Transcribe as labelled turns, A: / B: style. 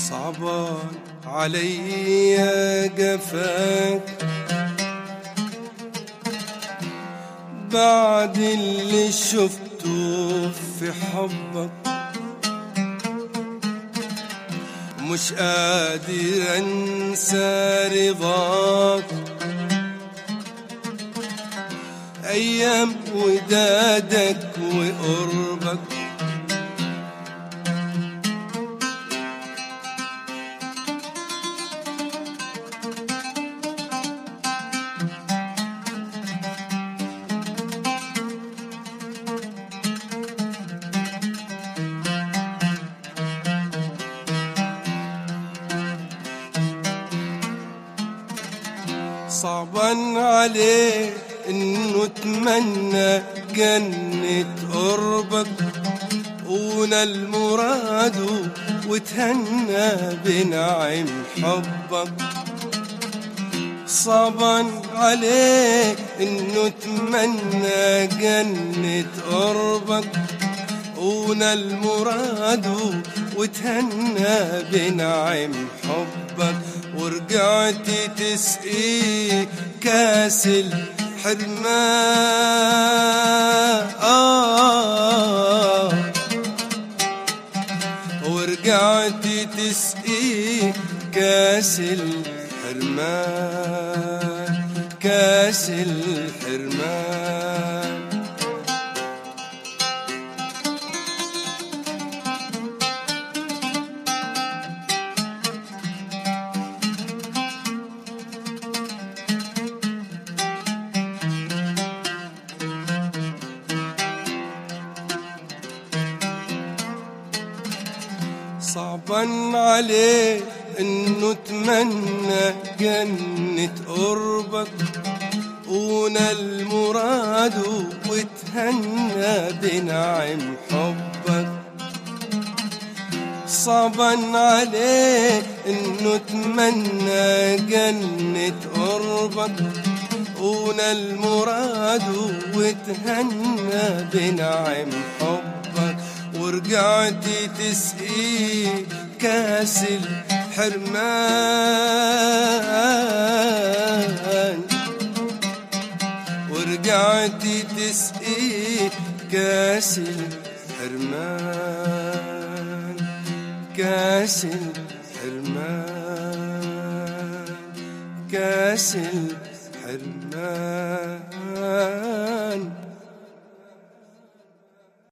A: صعبان علي قفاك بعد اللي شفته في حبك مش قادر انسى رضاك ايام ودادك وقربك صعبا عليه انه تمنى جنة قربك ونال المراد وتهنى بنعم حبك صعبا عليه انه تمنى جنة قربك ونال المراد وتهنى بنعم حبك ورجعت تسقي كاس الحرمان آه ورجعت تسقي كاس الحرمان كاس الحرمان صعبا عليه انه تمنى جنة قربك ونال المراد وتهنى بنعم حبك صعبا عليه انه تمنى جنة قربك ونال المراد وتهنى بنعم حبك ورجعت تسقي كاس الحرمان ورجعت تسقي كاس الحرمان كاس الحرمان كاس الحرمان